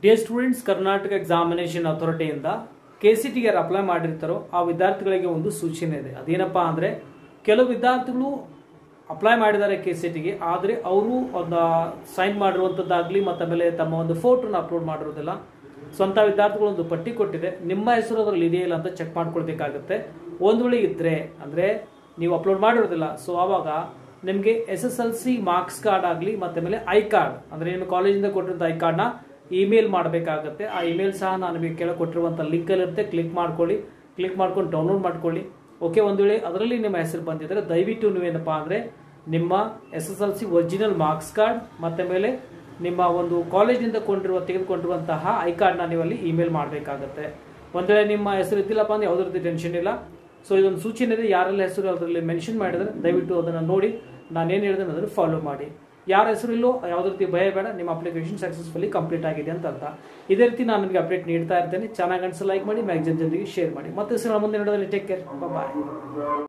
dear students Karnataka examination ಅಥಾರಿಟಿಯಿಂದ K C ಟಿಗೆ ಯಾರು ಅಪ್ಲೈ ಮಾಡಿರ್ತಾರೋ ಆ ವಿದ್ಯಾರ್ಥಿಗಳಿಗೆ ಒಂದು ಸೂಚನೆ ಇದೆ ಅದೇನಪ್ಪ ಅಂದರೆ ಕೆಲವು ವಿದ್ಯಾರ್ಥಿಗಳು ಅಪ್ಲೈ ಮಾಡಿದ್ದಾರೆ ಕೆ ಸಿ ಟಿಗೆ ಆದರೆ ಅವರು ಒಂದು ಸೈನ್ ಮಾಡಿರುವಂಥದ್ದಾಗಲಿ ಮತ್ತು ಆಮೇಲೆ ತಮ್ಮ ಒಂದು ಫೋಟೋನ ಅಪ್ಲೋಡ್ ಮಾಡಿರೋದಿಲ್ಲ ಸ್ವಂತ ವಿದ್ಯಾರ್ಥಿಗಳು ಒಂದು ಪಟ್ಟಿ ಕೊಟ್ಟಿದೆ ನಿಮ್ಮ ಹೆಸರು ಅದರಲ್ಲಿ ಇದೆಯಾ ಇಲ್ಲ ಅಂತ ಚೆಕ್ ಮಾಡ್ಕೊಳ್ಬೇಕಾಗುತ್ತೆ ಒಂದು ವೇಳೆ ಇದ್ದರೆ ಅಂದರೆ ನೀವು ಅಪ್ಲೋಡ್ ಮಾಡಿರೋದಿಲ್ಲ ಸೊ ಆವಾಗ ನಿಮಗೆ S S L C marks card ಆಗಲಿ ಮತ್ತು ಆಮೇಲೆ ಐ ಕಾರ್ಡ್ ಅಂದರೆ ನಿಮ್ಮ ಕಾಲೇಜಿಂದ ಕೊಟ್ಟಿರುವಂಥ ಐ ಕಾರ್ಡ್ನ ಇಮೇಲ್ ಮಾಡಬೇಕಾಗತ್ತೆ ಆ ಇಮೇಲ್ ಸಹ ನಾನು ನಿಮಗೆ ಕೆಳಗೆ ಕೊಟ್ಟಿರುವಂಥ ಲಿಂಕಲ್ಲಿ ಇರುತ್ತೆ ಕ್ಲಿಕ್ ಮಾಡ್ಕೊಳ್ಳಿ ಕ್ಲಿಕ್ ಮಾಡ್ಕೊಂಡು ಡೌನ್ಲೋಡ್ ಮಾಡ್ಕೊಳ್ಳಿ ಓಕೆ ಒಂದು ವೇಳೆ ಅದರಲ್ಲಿ ನಿಮ್ಮ ಹೆಸರು ಬಂದಿದ್ದರೆ ದಯವಿಟ್ಟು ನೀವೇನಪ್ಪ ಅಂದರೆ ನಿಮ್ಮ S S L C original marks card ಮತ್ತು ಮೇಲೆ ನಿಮ್ಮ ಒಂದು ಕಾಲೇಜಿಂದ ಕೊಂಡಿರುವ ತೆಗೆದುಕೊಂಡಿರುವಂತಹ ಐ ಕಾರ್ಡ್ನ ನೀವಲ್ಲಿ ಇಮೇಲ್ ಮಾಡಬೇಕಾಗತ್ತೆ ಒಂದು ವೇಳೆ ನಿಮ್ಮ ಹೆಸರು ಇದ್ದಿಲ್ಲಪ್ಪ ಅಂದ್ರೆ ಯಾವುದೇ ರೀತಿ ಟೆನ್ಷನ್ ಇಲ್ಲ ಸೊ ಇದೊಂದು ಸೂಚನೆ ಇದೆ ಯಾರೆಲ್ಲ ಹೆಸರು ಅದರಲ್ಲಿ ಮೆನ್ಷನ್ ಮಾಡಿದರೆ ದಯವಿಟ್ಟು ಅದನ್ನು ನೋಡಿ ನಾನೇನು ಹೇಳಿದೆ ಅದನ್ನು ಫಾಲೋ ಮಾಡಿ ಯಾರ ಹೆಸರು ಇಲ್ಲೋ ಯಾವುದೇ ರೀತಿ ಭಯ ಬೇಡ ನಿಮ್ಮ ಅಪ್ಲಿಕೇಶನ್ ಸಕ್ಸಸ್ಫುಲಿ ಕಂಪ್ಲೀಟ್ ಆಗಿದೆ ಅಂತ ಅರ್ಥ ಇದೇ ರೀತಿ ನಾನು ನಿಮಗೆ ಅಪ್ಡೇಟ್ ನೀಡ್ತಾ ಇರ್ತೇನೆ ಚೆನ್ನಾಗಿ ಅನ್ಸು ಲೈಕ್ ಮಾಡಿ ಮ್ಯಾಗ್ಜಿನ್ ಜನರಿಗೆ ಶೇರ್ ಮಾಡಿ ಮತ್ತೆ ಸರ್ ಮುಂದೆ ನೋಡೋದಲ್ಲಿ ಟೇಕ್ ಕೇರ್ ಬಾಯ್